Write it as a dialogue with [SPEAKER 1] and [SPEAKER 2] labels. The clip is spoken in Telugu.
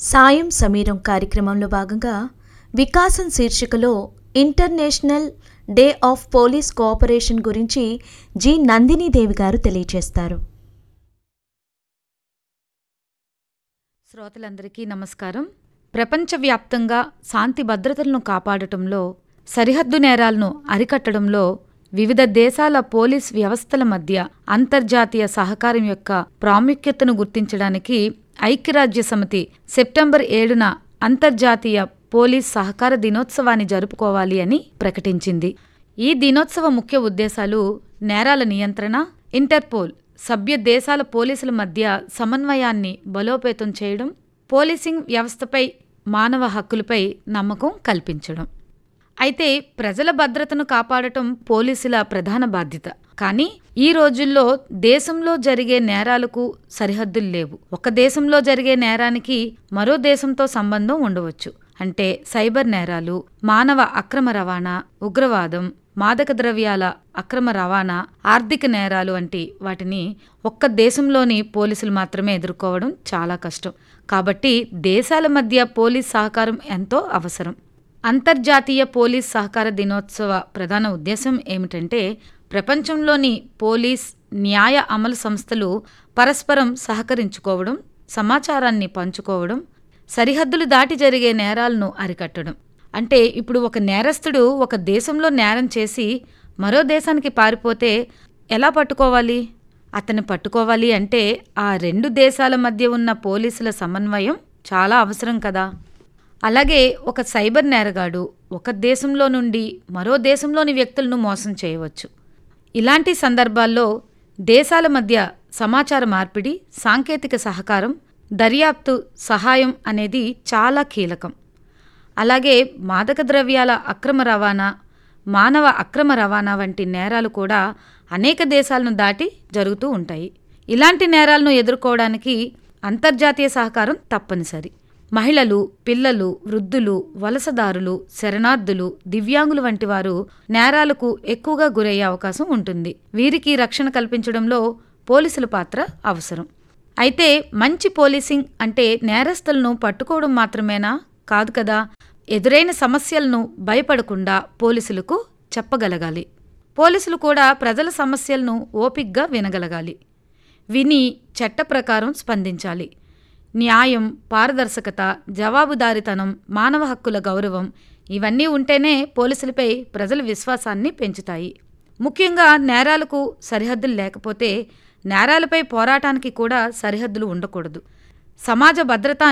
[SPEAKER 1] సాయం సమీరం కార్యక్రమంలో భాగంగా వికాసం శీర్షికలో international day of police cooperation గురించి జి నందినీదేవి గారు తెలియజేస్తారు
[SPEAKER 2] శ్రోతలందరికీ నమస్కారం ప్రపంచవ్యాప్తంగా శాంతి భద్రతలను కాపాడటంలో సరిహద్దు నేరాలను అరికట్టడంలో వివిధ దేశాల పోలీస్ వ్యవస్థల మధ్య అంతర్జాతీయ సహకారం యొక్క ప్రాముఖ్యతను గుర్తించడానికి ఐక్యరాజ్య సమితి సెప్టెంబర్ ఏడున అంతర్జాతీయ పోలీస్ సహకార దినోత్సవాన్ని జరుపుకోవాలి అని ప్రకటించింది ఈ దినోత్సవ ముఖ్య ఉద్దేశాలు నేరాల నియంత్రణ ఇంటర్పోల్ సభ్య దేశాల పోలీసుల మధ్య సమన్వయాన్ని బలోపేతం చేయడం పోలీసింగ్ వ్యవస్థపై మానవ హక్కులపై నమ్మకం కల్పించడం అయితే ప్రజల భద్రతను కాపాడటం పోలీసుల ప్రధాన బాధ్యత కానీ ఈ రోజుల్లో దేశంలో జరిగే నేరాలకు సరిహద్దులు లేవు ఒక దేశంలో జరిగే నేరానికి మరో దేశంతో సంబంధం ఉండవచ్చు అంటే సైబర్ నేరాలు మానవ అక్రమ రవాణా ఉగ్రవాదం మాదక ద్రవ్యాల అక్రమ రవాణా ఆర్థిక నేరాలు వంటి వాటిని ఒక్క దేశంలోని పోలీసులు మాత్రమే ఎదుర్కోవడం చాలా కష్టం కాబట్టి దేశాల మధ్య పోలీస్ సహకారం ఎంతో అవసరం అంతర్జాతీయ పోలీస్ సహకార దినోత్సవ ప్రధాన ఉద్దేశం ఏమిటంటే ప్రపంచంలోని పోలీస్ న్యాయ అమలు సంస్థలు పరస్పరం సహకరించుకోవడం సమాచారాన్ని పంచుకోవడం సరిహద్దులు దాటి జరిగే నేరాలను అరికట్టడం అంటే ఇప్పుడు ఒక నేరస్తుడు ఒక దేశంలో నేరం చేసి మరో దేశానికి పారిపోతే ఎలా పట్టుకోవాలి అతన్ని పట్టుకోవాలి అంటే ఆ రెండు దేశాల మధ్య ఉన్న పోలీసుల సమన్వయం చాలా అవసరం కదా అలాగే ఒక సైబర్ నేరగాడు ఒక దేశంలో నుండి మరో దేశంలోని వ్యక్తులను మోసం చేయవచ్చు ఇలాంటి సందర్భాల్లో దేశాల మధ్య సమాచార మార్పిడి సాంకేతిక సహకారం దర్యాప్తు సహాయం అనేది చాలా కీలకం అలాగే మాదక ద్రవ్యాల అక్రమ రవాణా మానవ అక్రమ రవాణా వంటి నేరాలు కూడా అనేక దేశాలను దాటి జరుగుతూ ఉంటాయి ఇలాంటి నేరాలను ఎదుర్కోవడానికి అంతర్జాతీయ సహకారం తప్పనిసరి మహిళలు పిల్లలు వృద్ధులు వలసదారులు శరణార్థులు దివ్యాంగులు వంటి వారు నేరాలకు ఎక్కువగా గురయ్యే అవకాశం ఉంటుంది వీరికి రక్షణ కల్పించడంలో పోలీసుల పాత్ర అవసరం అయితే మంచి పోలీసింగ్ అంటే నేరస్తులను పట్టుకోవడం మాత్రమేనా కాదు కదా ఎదురైన సమస్యలను భయపడకుండా పోలీసులకు చెప్పగలగాలి పోలీసులు కూడా ప్రజల సమస్యలను ఓపిగ్గా వినగలగాలి విని చట్ట ప్రకారం స్పందించాలి న్యాయం పారదర్శకత జవాబుదారితనం మానవ హక్కుల గౌరవం ఇవన్నీ ఉంటేనే పోలీసులపై ప్రజల విశ్వాసాన్ని పెంచుతాయి ముఖ్యంగా నేరాలకు సరిహద్దులు లేకపోతే నేరాలపై పోరాటానికి కూడా సరిహద్దులు ఉండకూడదు సమాజ భద్రత